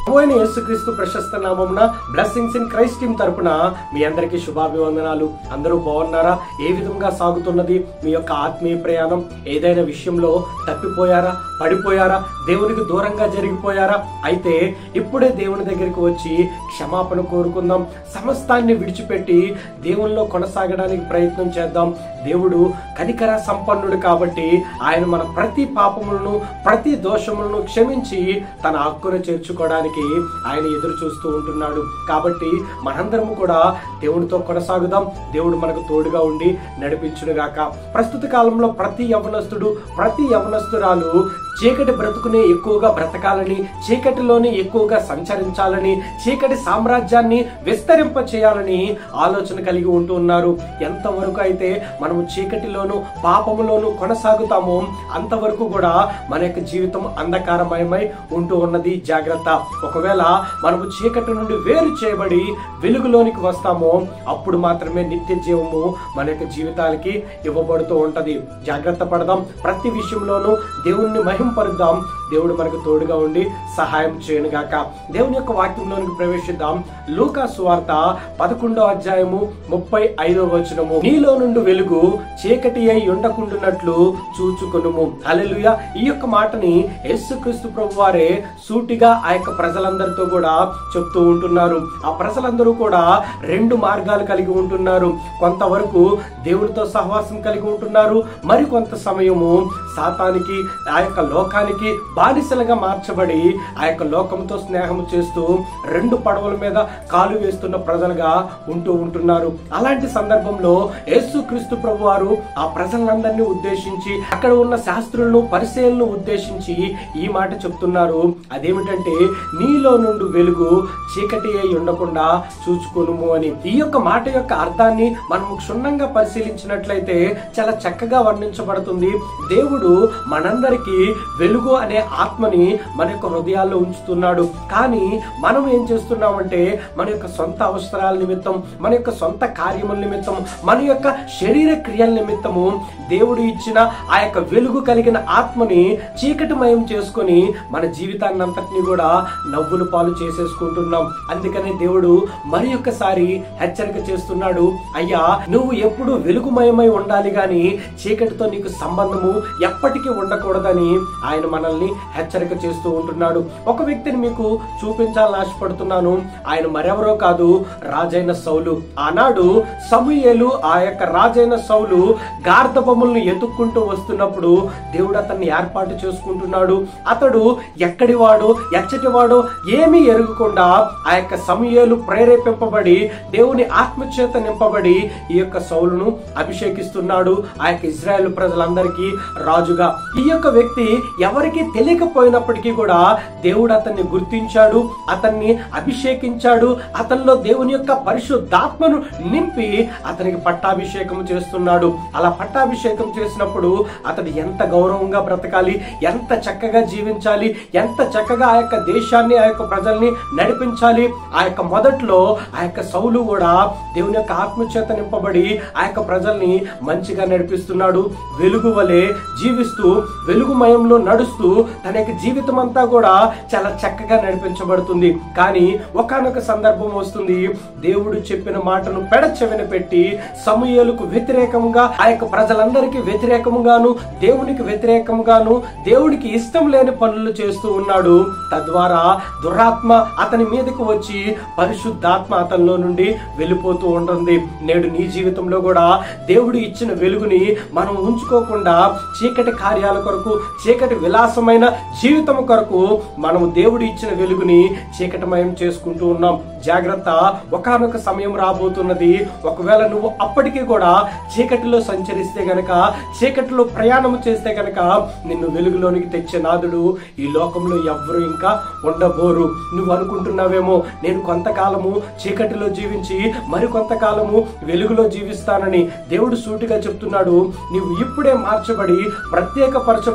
పోయిన యేసుక్రీస్తు ప్రశస్త నామమున బ్లెస్సింగ్స్ ఇన్ క్రైస్ట్ టీమ్ తరపున మీ అందరికీ శుభాభివందనాలు అందరూ బాగున్నారా ఏ విధంగా సాగుతున్నది మీ యొక్క ఆత్మీయ ప్రయాణం ఏదైనా విషయంలో తప్పిపోయారా పడిపోయారా దేవునికి దూరంగా జరిగిపోయారా అయితే ఇప్పుడే దేవుని దగ్గరికి వచ్చి క్షమాపణ కోరుకుందాం సమస్తాన్ని విడిచిపెట్టి దేవునిలో కొనసాగడానికి ప్రయత్నం చేద్దాం దేవుడు కనికర సంపన్నుడు కాబట్టి ఆయన మన ప్రతి పాపములను ప్రతి దోషములను క్షమించి తన హక్కును చేర్చుకోవడానికి ఆయన ఎదురు చూస్తూ ఉంటున్నాడు కాబట్టి మనందరము కూడా దేవునితో కొనసాగుదాం దేవుడు మనకు తోడుగా ఉండి నడిపించునుగాక ప్రస్తుత కాలంలో ప్రతి యవనస్తుడు ప్రతి యవనస్తురాలు చీకటి బ్రతుకునే ఎక్కువగా బ్రతకాలని చీకటిలోనే ఎక్కువగా సంచరించాలని చీకటి సామ్రాజ్యాన్ని విస్తరింప చేయాలని ఆలోచన కలిగి ఉంటూ ఉన్నారు ఎంతవరకు అయితే మనము చీకటిలోను పాపములోను కొనసాగుతామో అంతవరకు కూడా మన యొక్క జీవితం అంధకారమయమై ఉంటూ ఉన్నది జాగ్రత్త ఒకవేళ మనము చీకటి నుండి వేరు చేయబడి వెలుగులోనికి వస్తామో అప్పుడు మాత్రమే నిత్య జీవము మన యొక్క జీవితాలకి ఇవ్వబడుతూ ఉంటది జాగ్రత్త పడదాం ప్రతి విషయంలోనూ దేవుణ్ణి మహింపరుద్దాం దేవుడు మనకు తోడుగా ఉండి సహాయం చేయనుగాక దేవుని యొక్క వాక్యంలోనికి ప్రవేశిద్దాం లూకా సువార్త పదకొండో అధ్యాయము ముప్పై ఐదో వచనము నీలో నుండి వెలుగు చీకటి అయి ఉండకుండునట్లు చూచుకొనుము హల్లెలూయా ఈ యొక్క మాటని యేసుక్రీస్తు ప్రభు వారే సూటిగా ఆ యొక్క ప్రజలందరితో కూడా చెప్తూ ఉంటున్నారు ఆ ప్రజలందరూ కూడా రెండు మార్గాలు కలిగి ఉంటున్నారు కొంతవరకు దేవునితో సహవాసం కలిగి ఉంటున్నారు మరి కొంత సమయము సాతానికి ఆ యొక్క లోకానికి బానిసలుగా మార్చబడి ఆ యొక్క లోకంతో స్నేహం చేస్తూ రెండు పడవల మీద కాలు వేస్తున్న ప్రజలుగా ఉంటూ ఉంటున్నారు అలాంటి సందర్భంలో యేసు క్రీస్తు ప్రభు వారు ఆ ప్రజలందరినీ ఉద్దేశించి అక్కడ ఉన్న శాస్త్రులను పరిశీలనను ఉద్దేశించి ఈ మాట చెప్తున్నారు అదేమిటంటే నీలో నుండి వెలుగు చీకటి అయి ఉండకుండా చూచుకొనుము అని ఈ యొక్క మాట యొక్క అర్థాన్ని మనం క్షుణ్ణంగా పరిశీలించినట్లయితే చాలా చక్కగా వర్ణించబడుతుంది దేవుడు మనందరికీ వెలుగు అనే ఆత్మని మన యొక్క హృదయాల్లో ఉంచుతున్నాడు కానీ మనం ఏం చేస్తున్నామంటే మన యొక్క సొంత అవసరాల నిమిత్తం మన యొక్క సొంత కార్యముల నిమిత్తం మన యొక్క శరీర క్రియల నిమిత్తము దేవుడు ఇచ్చిన ఆ యొక్క వెలుగు కలిగిన ఆత్మని చీకటిమయం చేసుకొని మన జీవితాన్ని అంతటిని కూడా నవ్వులు పాలు చేసేసుకుంటున్నాం అందుకనే దేవుడు మరి ఒక్కసారి హెచ్చరిక చేస్తున్నాడు అయ్యా నువ్వు ఎప్పుడు వెలుగుమయమై ఉండాలి గాని చీకటితో నీకు సంబంధము ఎప్పటికీ ఉండకూడదని ఆయన మనల్ని హెచ్చరిక చేస్తూ ఉంటున్నాడు ఒక వ్యక్తిని మీకు చూపించాలని ఆశపడుతున్నాను ఆయన మరెవరో కాదు రాజైన సౌలు ఆనాడు సమూయేలు ఆ యొక్క రాజైన సౌలు గార్ధబొమ్మలను ఎత్తుక్కుంటూ వస్తున్నప్పుడు దేవుడు అతన్ని ఏర్పాటు చేసుకుంటున్నాడు అతడు ఎక్కడివాడో ఎచ్చటివాడో ఏమీ ఎరుగుకుండా ఆ యొక్క సమూయేలు ప్రేరేపింపబడి దేవుని ఆత్మచేత నింపబడి ఈ యొక్క సౌలును అభిషేకిస్తున్నాడు ఆ యొక్క ఇజ్రాయెల్ ప్రజలందరికీ రాజుగా ఈ యొక్క వ్యక్తి ఎవరికి తెలియకపోయినప్పటికీ కూడా దేవుడు అతన్ని గుర్తించాడు అతన్ని అభిషేకించాడు అతనిలో దేవుని యొక్క పరిశుద్ధాత్మను నింపి అతనికి పట్టాభిషేకం చేస్తున్నాడు అలా పట్టాభిషేకం చేసినప్పుడు అతడు ఎంత గౌరవంగా బ్రతకాలి ఎంత చక్కగా జీవించాలి ఎంత చక్కగా ఆ యొక్క దేశాన్ని ఆ యొక్క ప్రజల్ని నడిపించాలి ఆ యొక్క మొదట్లో ఆ యొక్క సౌలు కూడా దేవుని యొక్క ఆత్మచేత నింపబడి ఆ యొక్క ప్రజల్ని మంచిగా నడిపిస్తున్నాడు వెలుగు వలె జీవిస్తూ వెలుగుమయంలో నడుస్తూ తన యొక్క జీవితం అంతా కూడా చాలా చక్కగా నడిపించబడుతుంది కానీ ఒకానొక సందర్భం వస్తుంది దేవుడు చెప్పిన మాటను పెడచెవిన పెట్టి సమూయేలుకు వ్యతిరేకంగా ఆ యొక్క ప్రజలందరికీ వ్యతిరేకముగాను దేవునికి వ్యతిరేకంగాను దేవుడికి ఇష్టం లేని పనులు చేస్తూ ఉన్నాడు తద్వారా దురాత్మ అతని మీదకు వచ్చి పరిశుద్ధాత్మ అతనిలో నుండి వెళ్ళిపోతూ ఉంటుంది నేడు నీ జీవితంలో కూడా దేవుడు ఇచ్చిన వెలుగుని మనం ఉంచుకోకుండా చీకటి కార్యాల కొరకు చీకటి విలాసమైన జీవితం కొరకు మనము దేవుడు ఇచ్చిన వెలుగుని చీకటిమయం చేసుకుంటూ ఉన్నాం జాగ్రత్త ఒకానొక సమయం రాబోతున్నది ఒకవేళ నువ్వు అప్పటికీ కూడా చీకటిలో సంచరిస్తే గనక చీకటిలో ప్రయాణం చేస్తే గనక నిన్ను వెలుగులోనికి తెచ్చే నాదుడు ఈ లోకంలో ఎవ్వరు ఇంకా ఉండబోరు నువ్వు అనుకుంటున్నావేమో నేను కొంతకాలము చీకటిలో జీవించి మరి కొంతకాలము వెలుగులో జీవిస్తానని దేవుడు సూటిగా చెప్తున్నాడు నీవు ఇప్పుడే మార్చబడి ప్రత్యేకపరచబడి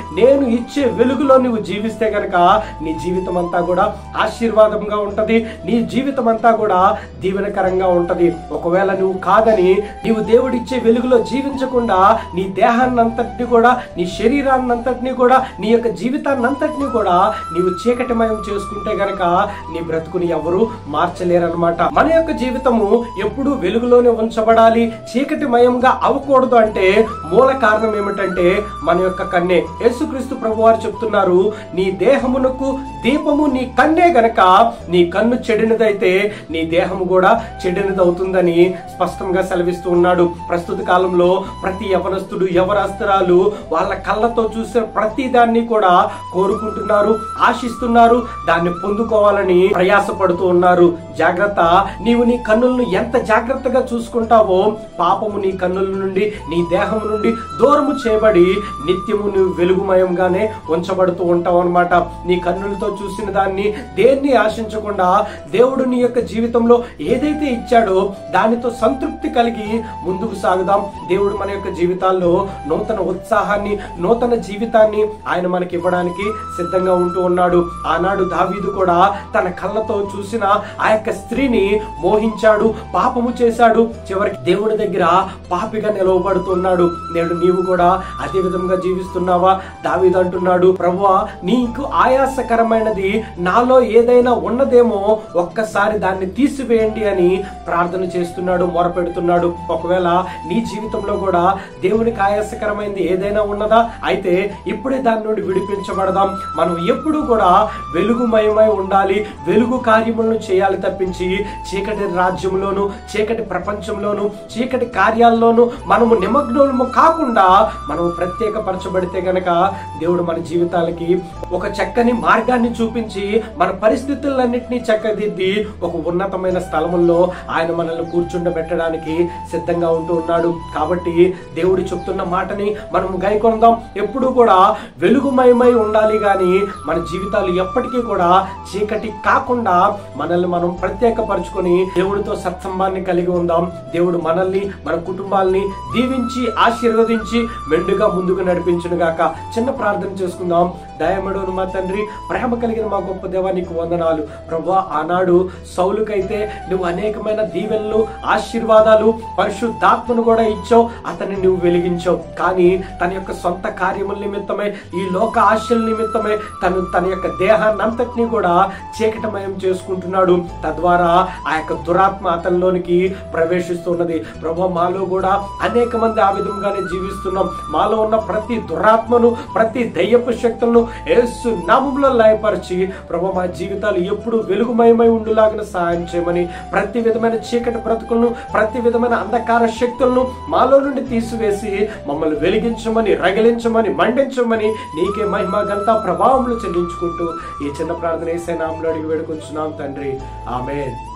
నేను ఇచ్చే వెలుగులో నువ్వు జీవిస్తే గనక నీ జీవితం అంతా కూడా ఆశీర్వాదంగా ఉంటది నీ జీవితం అంతా కూడా దీవెనకరంగా ఉంటది ఒకవేళ నువ్వు కాదని నీవు దేవుడిచ్చే వెలుగులో జీవించకుండా నీ దేహాన్ని అంతటిని కూడా నీ శరీరాన్ని అంతటిని కూడా నీ యొక్క జీవితాన్ని అంతటిని కూడా నీవు చీకటిమయం చేసుకుంటే గనక నీ బ్రతుకుని ఎవరు మార్చలేరన్నమాట మన యొక్క జీవితము ఎప్పుడు వెలుగులోనే ఉంచబడాలి చీకటిమయంగా అవ్వకూడదు అంటే మూల కారణం ఏమిటంటే మన యొక్క కన్నే యేసుక్రీస్తు ప్రభు వారు చెప్తున్నారు నీ దేహమునకు దీపము నీ కన్నే గనక నీ కన్ను చెడినదైతే నీ దేహము కూడా చెడినదవుతుందని స్పష్టంగా సెలవిస్తూ ఉన్నాడు ప్రస్తుత కాలంలో ప్రతి యవనస్తుడు యవనస్త్రాలు వాళ్ళ కళ్ళతో చూసిన ప్రతి దాన్ని కూడా కోరుకుంటున్నారు ఆశిస్తున్నారు దాన్ని పొందుకోవాలని ప్రయాసపడుతూ ఉన్నారు జాగ్రత్త నీవు నీ కన్నులను ఎంత జాగ్రత్తగా చూసుకుంటావో పాపము నీ కన్నుల నుండి నీ దేహం నుండి దూరము చేయబడి నిత్యము నువ్వు వెలుగుమయంగానే ఉంచబడుతూ ఉంటావు అనమాట నీ కన్నులతో చూసిన దాన్ని దేన్ని ఆశించకుండా దేవుడు నీ యొక్క జీవితంలో ఏదైతే ఇచ్చాడో దానితో సంతృప్తి కలిగి ముందుకు సాగుదాం దేవుడు మన యొక్క జీవితాల్లో నూతన ఉత్సాహాన్ని నూతన జీవితాన్ని ఆయన మనకి ఇవ్వడానికి సిద్ధంగా ఉంటూ ఉన్నాడు ఆనాడు దావీదు కూడా తన కళ్ళతో చూసిన ఆ యొక్క స్త్రీని మోహించాడు పాపము చేశాడు చివరికి దేవుడి దగ్గర పాపిగా నిలవబడుతున్నాడు నేడు నీవు కూడా అదే విధంగా జీవిస్తున్నావా దావీదు అంటున్నాడు ప్రభువా నీకు ఆయాసకరమైనది నాలో ఏదైనా ఉన్నదేమో ఒక్కసారి దాన్ని తీసివేయండి అని ప్రార్థన చేస్తున్నాడు మొరపెడుతున్నాడు ఒకవేళ నీ జీవితంలో కూడా దేవునికి ఆయాసకరమైనది ఏదైనా ఉన్నదా అయితే ఇప్పుడే దాని నుండి విడిపించబడదాం మనం ఎప్పుడు కూడా వెలుగుమయమై ఉండాలి వెలుగు కార్యములను చేయాలి తప్పించి చీకటి రాజ్యంలోను చీకటి ప్రపంచంలోను చీకటి కార్యాల్లోనూ మనము నిమగ్నము కాకుండా మనము ప్రత్యేకపరచబడితే గనక దేవుడు మన జీవితాలకి ఒక చక్కని మార్గాన్ని చూపించి మన పరిస్థితులన్నింటినీ చక్కదిద్ది ఒక ఉన్నతమైన స్థలముల్లో ఆయన మనల్ని కూర్చుండబెట్టడానికి సిద్ధంగా ఉంటూ ఉన్నాడు కాబట్టి దేవుడు చెప్తున్న మాటని మనం గైకొందాం ఎప్పుడు కూడా వెలుగుమయమై ఉండాలి గాని మన జీవితాలు ఎప్పటికీ కూడా చీకటి కాకుండా మనల్ని మనం ప్రత్యేకపరచుకొని దేవుడితో సత్సంబాన్ని కలిగి ఉందాం దేవుడు మనల్ని మన కుటుంబాల్ని దీవించి ఆశీర్వదించి మెండుగా ముందుకు నడిపించును గాక చిన్న ప్రార్థన చేసుకుందాం దయమడును మా తండ్రి ప్రేమ కలిగిన మా గొప్ప దేవా నీకు వందనాలు ప్రభా ఆనాడు సౌలుకైతే నువ్వు అనేకమైన దీవెనలు ఆశీర్వాదాలు పరిశుద్ధాత్మను కూడా ఇచ్చావు అతన్ని నువ్వు వెలిగించావు కానీ తన యొక్క సొంత కార్యముల నిమిత్తమై ఈ లోక ఆశల నిమిత్తమై తను తన యొక్క దేహాన్ని అంతటినీ కూడా చీకటమయం చేసుకుంటున్నాడు తద్వారా ఆ యొక్క దురాత్మ అతనిలోనికి ప్రవేశిస్తున్నది ప్రభు మాలో కూడా అనేక మంది ఆ విధంగానే జీవిస్తున్నాం మాలో ఉన్న ప్రతి దురాత్మను ప్రతి దయ్యపు శక్తులను యేసు నామంలో లయపరిచి ప్రభు మా జీవితాలు ఎప్పుడు వెలుగుమయమై ఉండులాగిన సహాయం చేయమని ప్రతి విధమైన చీకటి బ్రతుకులను ప్రతి విధమైన అంధకార శక్తులను మాలో నుండి తీసివేసి మమ్మల్ని వెలిగించమని రగిలించమని మండించమని నీకే మహిమ ఘనత ప్రభావములు చెల్లించుకుంటూ ఈ చిన్న ప్రార్థన వేసే నామంలో అడిగి వేడుకొచ్చున్నాం తండ్రి ఆమె